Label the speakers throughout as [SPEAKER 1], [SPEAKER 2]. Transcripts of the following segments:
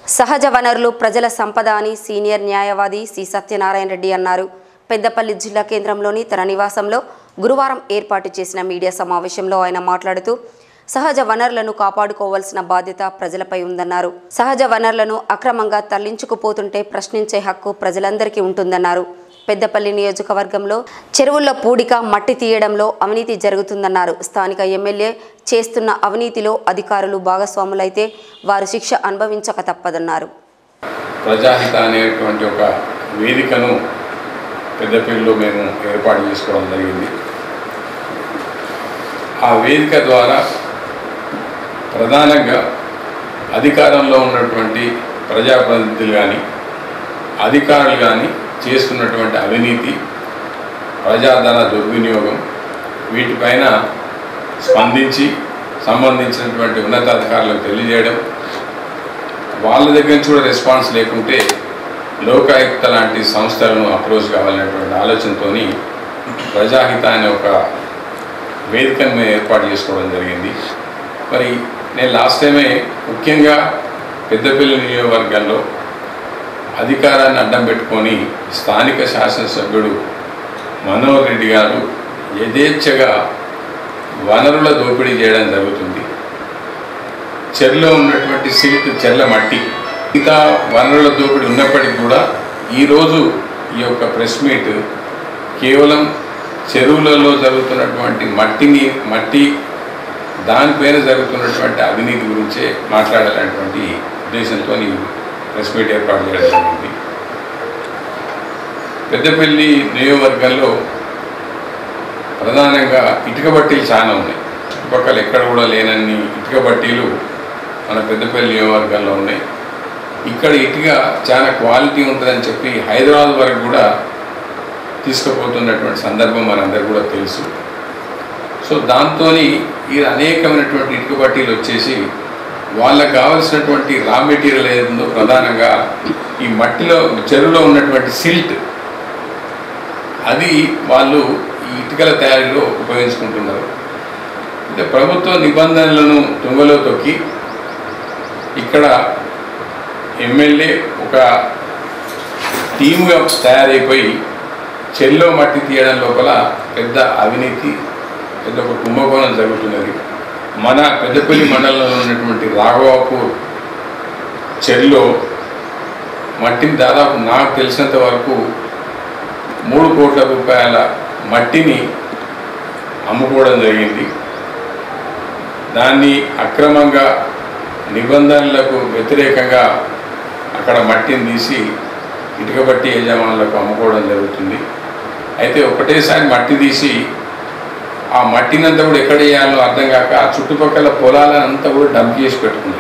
[SPEAKER 1] సహజ వనరులు ప్రజల సంపద అని సీనియర్ న్యాయవాది సి సత్యనారాయణ రెడ్డి అన్నారు పెద్దపల్లి జిల్లా కేంద్రంలోని తన నివాసంలో గురువారం ఏర్పాటు చేసిన మీడియా సమావేశంలో ఆయన మాట్లాడుతూ సహజ వనరులను కాపాడుకోవాల్సిన బాధ్యత ప్రజలపై ఉందన్నారు సహజ వనరులను అక్రమంగా తరలించుకుపోతుంటే ప్రశ్నించే హక్కు ప్రజలందరికీ ఉంటుందన్నారు పెద్దపల్లి నియోజకవర్గంలో చెరువుల్లో పూడిక మట్టి తీయడంలో అవినీతి జరుగుతుందన్నారు స్థానిక ఎమ్మెల్యే చేస్తున్న అవినీతిలో అధికారులు భాగస్వాములైతే వారు శిక్ష అనుభవించక తప్పదన్నారు
[SPEAKER 2] ప్రజాహిత అనేటువంటి ఒక వేదికను పెద్దపల్లిలో మేము ఏర్పాటు చేసుకోవడం జరిగింది ఆ వేదిక ద్వారా ప్రధానంగా అధికారంలో ఉన్నటువంటి ప్రజాప్రతినిధులు కానీ అధికారులు కానీ చేస్తున్నటువంటి అవినీతి ప్రజాధన దుర్వినియోగం వీటిపైన స్పందించి సంబంధించినటువంటి ఉన్నతాధికారులకు తెలియజేయడం వాళ్ళ దగ్గర నుంచి కూడా రెస్పాన్స్ లేకుంటే లోకాయుక్త లాంటి సంస్థలను అప్రోచ్ కావాలనేటువంటి ఆలోచనతో ప్రజాహిత అనే ఒక వేదికను మేము ఏర్పాటు చేసుకోవడం జరిగింది మరి నేను లాస్ట్ టైమే ముఖ్యంగా పెద్దపల్లి నియోజకవర్గంలో అధికారాన్ని అడ్డం పెట్టుకొని స్థానిక శాసనసభ్యుడు మనోహర్ రెడ్డి గారు యథేచ్ఛగా వనరుల దోపిడీ చేయడం జరుగుతుంది చెర్లో ఉన్నటువంటి సిల్క్ చెర్ల మట్టి మిగతా వనరుల దోపిడీ ఉన్నప్పటికీ కూడా ఈరోజు ఈ యొక్క ప్రెస్ మీట్ కేవలం చెరువులలో జరుగుతున్నటువంటి మట్టిని మట్టి దానిపైన జరుగుతున్నటువంటి అవినీతి గురించే మాట్లాడాలనేటువంటి ఉద్దేశంతో ఈ ప్రెస్ మీట్ ఏర్పాటు చేయడం జరిగింది పెద్దపల్లి నియోజకవర్గంలో ప్రధానంగా ఇటుక బట్టీలు చాలా ఉన్నాయి చుట్టుపక్కల ఎక్కడ కూడా లేనన్ని ఇటుక బట్టీలు మన పెద్దపల్లి నియోజకవర్గంలో ఉన్నాయి ఇక్కడ ఇటుక చాలా క్వాలిటీ ఉంటుందని చెప్పి హైదరాబాద్ వరకు కూడా తీసుకుపోతున్నటువంటి సందర్భం మనందరికీ కూడా తెలుసు సో దాంతో ఈ అనేకమైనటువంటి ఇటుక బట్టీలు వచ్చేసి వాళ్ళకు కావలసినటువంటి రా మెటీరియల్ ఏదో ప్రధానంగా ఈ మట్టిలో చెరువులో ఉన్నటువంటి సిల్ట్ అది వాళ్ళు ఈ ఇటుకల తయారీలో ఉపయోగించుకుంటున్నారు అంటే ప్రభుత్వ నిబంధనలను తుంగలో తొక్కి ఇక్కడ ఎమ్మెల్యే ఒక టీమ్గా తయారైపోయి చెల్లో మట్టి తీయడం లోపల పెద్ద అవినీతి పెద్ద ఒక కుంభకోణం జరుగుతున్నది మన పెద్దపల్లి మండలంలో ఉన్నటువంటి రాఘవాపూర్ చెల్లో మట్టిని దాదాపు నాకు తెలిసినంత వరకు మూడు కోట్ల రూపాయల మట్టిని అమ్ముకోవడం జరిగింది దాన్ని అక్రమంగా నిబంధనలకు వ్యతిరేకంగా అక్కడ మట్టిని తీసి ఇటుక బట్టి యజమానులకు అమ్ముకోవడం జరుగుతుంది అయితే ఒకటేసారి మట్టి తీసి ఆ మట్టినంతా కూడా ఎక్కడ వేయాలో అర్థం కాక ఆ చుట్టుపక్కల పొలాలంతా కూడా డంప్ చేసి పెట్టుకున్నారు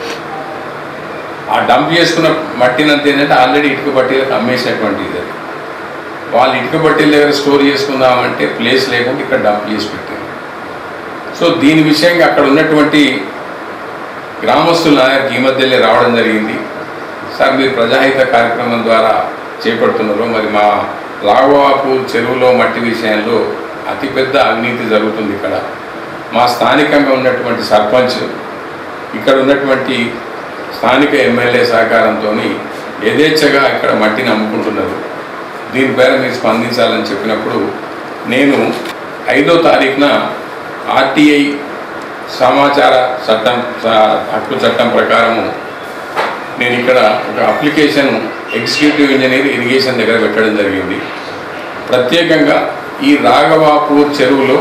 [SPEAKER 2] ఆ డంప్ చేసుకున్న మట్టినంతా ఏంటంటే ఆల్రెడీ ఇటుక బట్టీలకు అమ్మేసినటువంటి ఇది అది. వాళ్ళు ఇటుక బట్టీల దగ్గర స్టోర్ చేసుకుందామంటే ప్లేస్ లేకుండా ఇక్కడ డంప్ చేసి పెట్టారు సో దీని విషయంగా అక్కడ ఉన్నటువంటి గ్రామస్తుల నాయకు ఈ మధ్యలో రావడం జరిగింది సార్ మీరు ప్రజాహిత కార్యక్రమం ద్వారా చేపడుతున్నారు మరి మా లాగవాపు చెరువులో మట్టి విషయంలో అతిపెద్ద అవినీతి జరుగుతుంది ఇక్కడ మా స్థానికంగా ఉన్నటువంటి సర్పంచ్ ఇక్కడ ఉన్నటువంటి స్థానిక ఎమ్మెల్యే సహకారంతో యథేచ్ఛగా ఇక్కడ మట్టిని అమ్ముకుంటున్నారు దీనిపైన మీరు స్పందించాలని చెప్పినప్పుడు నేను ఐదో తారీఖున ఆర్టీఐ సమాచార చట్టం స- హక్కు చట్టం ప్రకారము నేను ఇక్కడ ఒక అప్లికేషన్ ఎగ్జిక్యూటివ్ ఇంజనీర్ ఇరిగేషన్ దగ్గర పెట్టడం జరిగింది ప్రత్యేకంగా ఈ రాఘవాపూర్ చెరువులో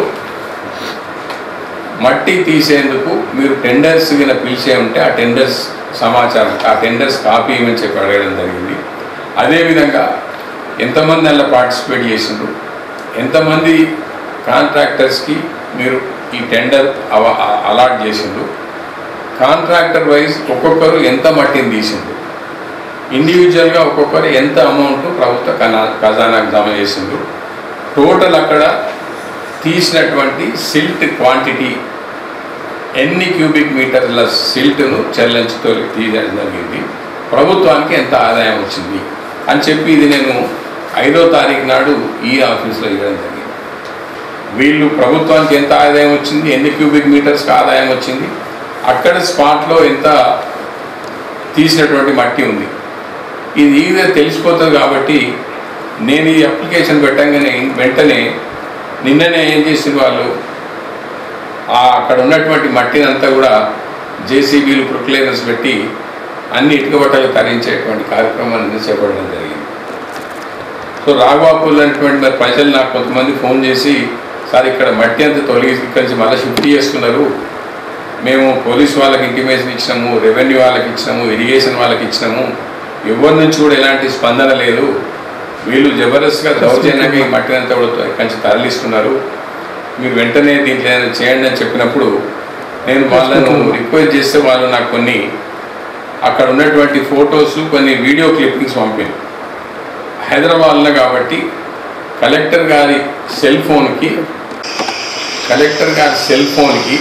[SPEAKER 2] మట్టి తీసేందుకు మీరు టెండర్స్ కింద పిలిచే ఉంటే ఆ టెండర్స్ సమాచారం ఆ టెండర్స్ కాపీ ఇవ్వని చెప్పి అడగడం జరిగింది అదేవిధంగా ఎంతమంది అలా పార్టిసిపేట్ చేసిండ్రు ఎంతమంది కాంట్రాక్టర్స్కి మీరు ఈ టెండర్ అవ అలాట్ చేసిండ్రు కాంట్రాక్టర్ వైజ్ ఒక్కొక్కరు ఎంత మట్టిని తీసిండ్రు ఇండివిజువల్గా ఒక్కొక్కరు ఎంత అమౌంట్ ప్రభుత్వ కనా ఖజానాకు జమ చేసిండ్రు టోటల్ అక్కడ తీసినటువంటి సిల్ట్ క్వాంటిటీ ఎన్ని క్యూబిక్ మీటర్ల సిల్ట్ను చెల్లించుతో తీయడం జరిగింది ప్రభుత్వానికి ఎంత ఆదాయం వచ్చింది అని చెప్పి ఇది నేను ఐదో తారీఖు నాడు ఈ ఆఫీస్లో ఇవ్వడం జరిగింది వీళ్ళు ప్రభుత్వానికి ఎంత ఆదాయం వచ్చింది ఎన్ని క్యూబిక్ మీటర్స్కి ఆదాయం వచ్చింది అక్కడ స్పాట్లో ఎంత తీసినటువంటి మట్టి ఉంది ఇది ఈజీగా తెలిసిపోతుంది కాబట్టి నేను ఈ అప్లికేషన్ పెట్టంగానే వెంటనే నిన్ననే ఏం చేసిన వాళ్ళు ఆ అక్కడ ఉన్నటువంటి మట్టిని అంతా కూడా జేసీబీలు ప్రొక్లైనర్స్ పెట్టి అన్ని ఇటుక బట్టలు తరించేటువంటి కార్యక్రమాన్ని చేపట్టడం జరిగింది సో రాఘవాపూర్ అనేటువంటి మరి ప్రజలు నాకు కొంతమంది ఫోన్ చేసి సార్ ఇక్కడ మట్టి అంతా తొలగి ఇక్కడి నుంచి మళ్ళీ షిఫ్ట్ చేస్తున్నారు మేము పోలీస్ వాళ్ళకి ఇంటిమేషన్ ఇచ్చినాము రెవెన్యూ వాళ్ళకి ఇచ్చినాము ఇరిగేషన్ వాళ్ళకి ఇచ్చినాము ఎవరి నుంచి కూడా ఎలాంటి స్పందన లేదు వీళ్ళు జబర్దస్త్గా దౌర్జన్యంగా ఈ మట్టిని అంతా కూడా ఇక్కడి నుంచి తరలిస్తున్నారు మీరు వెంటనే దీంట్లో ఏదైనా చేయండి అని చెప్పినప్పుడు నేను వాళ్ళను రిక్వెస్ట్ చేస్తే వాళ్ళు నాకు కొన్ని అక్కడ ఉన్నటువంటి ఫొటోస్ కొన్ని వీడియో క్లిప్పింగ్స్ పంపాను హైదరాబాద్లో కాబట్టి కలెక్టర్ గారి సెల్ ఫోన్కి కలెక్టర్ గారి సెల్ ఫోన్కి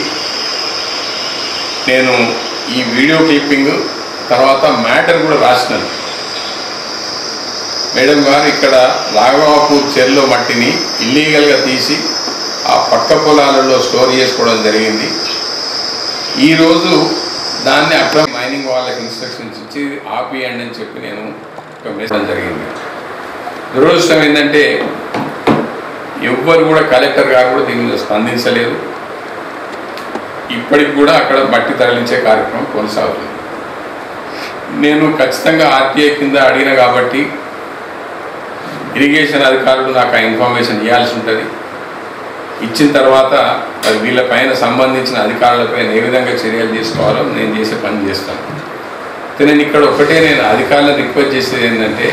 [SPEAKER 2] నేను ఈ వీడియో క్లిప్పింగ్ తర్వాత మ్యాటర్ కూడా రాసినాను మేడం గారు ఇక్కడ రాఘవాపూర్ చెరులో మట్టిని ఇల్లీగల్గా తీసి ఆ పక్క పొలాలలో స్టోర్ చేసుకోవడం జరిగింది ఈరోజు దాన్ని అక్కడ మైనింగ్ వాళ్ళకి ఇన్స్ట్రక్షన్స్ ఇచ్చి ఆపియండి అని చెప్పి నేను ఒక మెసేజ్ జరిగింది దురదృష్టం ఏంటంటే ఎవ్వరు కూడా కలెక్టర్ గారు కూడా దీని మీద స్పందించలేదు ఇప్పటికి కూడా అక్కడ మట్టి తరలించే కార్యక్రమం కొనసాగుతుంది నేను ఖచ్చితంగా ఆర్టీఐ కింద అడిగిన కాబట్టి ఇరిగేషన్ అధికారులు నాకు ఆ ఇన్ఫర్మేషన్ ఇవ్వాల్సి ఉంటుంది ఇచ్చిన తర్వాత అది వీళ్ళపైన సంబంధించిన అధికారులపైన ఏ విధంగా చర్యలు తీసుకోవాలో నేను చేసే పని చేస్తాను అయితే నేను ఇక్కడ ఒకటే నేను అధికారులను రిక్వెస్ట్ చేసేది ఏంటంటే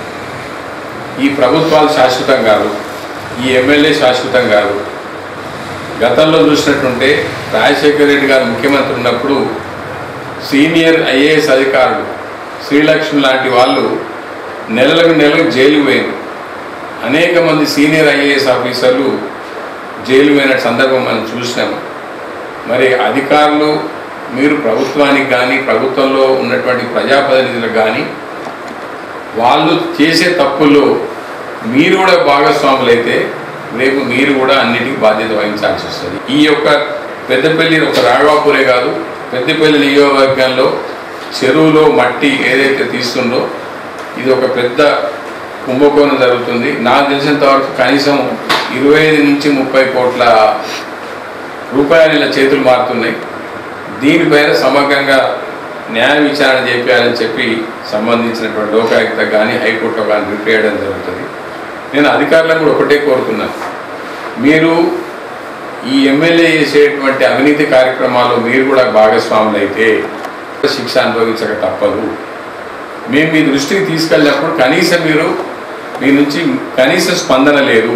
[SPEAKER 2] ఈ ప్రభుత్వాలు శాశ్వతం కాదు ఈ ఎమ్మెల్యే శాశ్వతం కాదు గతంలో చూసినట్టుంటే రాజశేఖర రెడ్డి గారు ముఖ్యమంత్రి ఉన్నప్పుడు సీనియర్ ఐఏఎస్ అధికారులు శ్రీలక్ష్మి లాంటి వాళ్ళు నెలలకు నెలకు జైలు పోయింది అనేక మంది సీనియర్ ఐఏఎస్ ఆఫీసర్లు జైలు పోయిన సందర్భం మనం చూసినాము మరి అధికారులు మీరు ప్రభుత్వానికి కానీ ప్రభుత్వంలో ఉన్నటువంటి ప్రజాప్రతినిధులకు కానీ వాళ్ళు చేసే తప్పుల్లో మీరు కూడా భాగస్వాములైతే రేపు మీరు కూడా అన్నిటికీ బాధ్యత వహించాల్సి వస్తుంది ఈ యొక్క పెద్దపల్లి ఒక రాఘవాపురే కాదు పెద్దపల్లి నియోజకవర్గంలో చెరువులో మట్టి ఏదైతే తీస్తుందో ఇది ఒక పెద్ద కుంభకోణం జరుగుతుంది నాకు తెలిసినంత వరకు కనీసం ఇరవై ఐదు నుంచి ముప్పై కోట్ల రూపాయలు ఇలా చేతులు మారుతున్నాయి దీనిపైన సమగ్రంగా న్యాయ విచారణ చేపించాలని చెప్పి సంబంధించినటువంటి లోకాయుక్త కానీ హైకోర్టులో కానీ రిట్ చేయడం జరుగుతుంది నేను అధికారులను కూడా ఒకటే కోరుతున్నాను మీరు ఈ ఎమ్మెల్యే చేసేటువంటి అవినీతి కార్యక్రమాల్లో మీరు కూడా భాగస్వాములు అయితే శిక్ష అనుభవించక తప్పదు మేము మీ దృష్టికి తీసుకెళ్ళినప్పుడు కనీసం మీరు మీ నుంచి కనీస స్పందన లేదు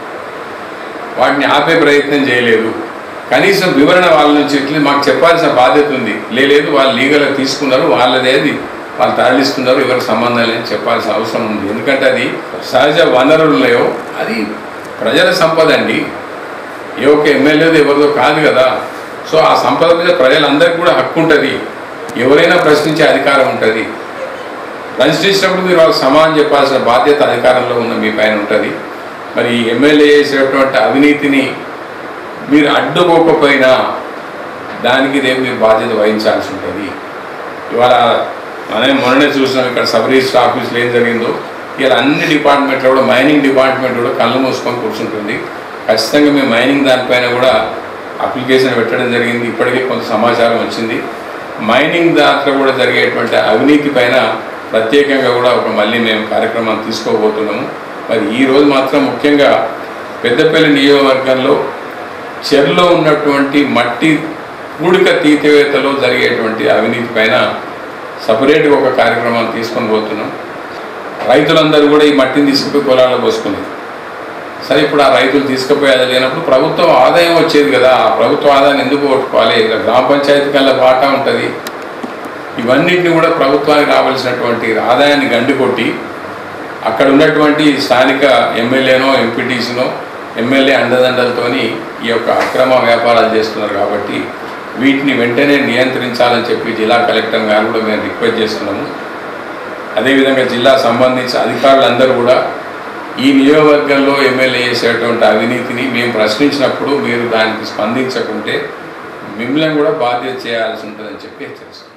[SPEAKER 2] వాటిని ఆపే ప్రయత్నం చేయలేదు కనీసం వివరణ వాళ్ళ నుంచి ఇట్లా మాకు చెప్పాల్సిన బాధ్యత ఉంది లేదు వాళ్ళు లీగల్గా తీసుకున్నారు వాళ్ళదేది వాళ్ళు తరలిస్తున్నారు ఎవరికి సంబంధం లేదని చెప్పాల్సిన అవసరం ఉంది ఎందుకంటే అది సహజ వనరులయో అది ప్రజల సంపద అండి ఏ ఒక్క ఎమ్మెల్యేదో ఎవరిదో కాదు కదా సో ఆ సంపద మీద ప్రజలందరికీ కూడా హక్కు ఉంటుంది ఎవరైనా ప్రశ్నించే అధికారం ఉంటుంది ప్రశ్నించినప్పుడు మీరు వాళ్ళకి సమానం చెప్పాల్సిన బాధ్యత అధికారంలో ఉన్న మీ పైన ఉంటుంది మరి ఈ ఎమ్మెల్యే చేసినటువంటి అవినీతిని మీరు అడ్డుకోకపోయినా దానికి రేపు మీరు బాధ్యత వహించాల్సి ఉంటుంది ఇవాళ మనం మొన్ననే చూసినాం ఇక్కడ సబ్ రిజిస్టర్ ఆఫీస్లో ఏం జరిగిందో ఇలా అన్ని డిపార్ట్మెంట్లో కూడా మైనింగ్ డిపార్ట్మెంట్ కూడా కళ్ళు మూసుకొని కూర్చుంటుంది ఖచ్చితంగా మేము మైనింగ్ దానిపైన కూడా అప్లికేషన్ పెట్టడం జరిగింది ఇప్పటికే కొంత సమాచారం వచ్చింది మైనింగ్ దాంట్లో కూడా జరిగేటువంటి అవినీతి పైన ప్రత్యేకంగా కూడా ఒక మళ్ళీ మేము కార్యక్రమం తీసుకోబోతున్నాము మరి ఈ రోజు మాత్రం ముఖ్యంగా పెద్దపల్లి నియోజకవర్గంలో చెర్లో ఉన్నటువంటి మట్టి పూడిక తీతవేతలో జరిగేటువంటి అవినీతి పైన సపరేట్గా ఒక కార్యక్రమం తీసుకొని పోతున్నాం రైతులందరూ కూడా ఈ మట్టిని తీసుకుపోయి పొలాల్లో పోసుకునేది సరే ఇప్పుడు ఆ రైతులు తీసుకుపోయి అది లేనప్పుడు ప్రభుత్వం ఆదాయం వచ్చేది కదా ఆ ప్రభుత్వ ఆదాయాన్ని ఎందుకు కొట్టుకోవాలి ఇలా గ్రామ పంచాయతీ కల్లా వాటా ఉంటుంది ఇవన్నిటిని కూడా ప్రభుత్వానికి రావాల్సినటువంటి ఆదాయాన్ని గండి కొట్టి అక్కడ ఉన్నటువంటి స్థానిక ఎమ్మెల్యేనో ఎంపీటీసీనో ఎమ్మెల్యే అండదండలతోని ఈ యొక్క అక్రమ వ్యాపారాలు చేస్తున్నారు కాబట్టి వీటిని వెంటనే నియంత్రించాలని చెప్పి జిల్లా కలెక్టర్ గారు కూడా మేము రిక్వెస్ట్ చేస్తున్నాము అదేవిధంగా జిల్లా సంబంధించిన అధికారులందరూ కూడా ఈ నియోజకవర్గంలో ఎమ్మెల్యే చేసేటువంటి అవినీతిని మేము ప్రశ్నించినప్పుడు మీరు దానికి స్పందించకుంటే మిమ్మల్ని కూడా బాధ్యత చేయాల్సి ఉంటుందని చెప్పి హెచ్చరిస్తున్నాం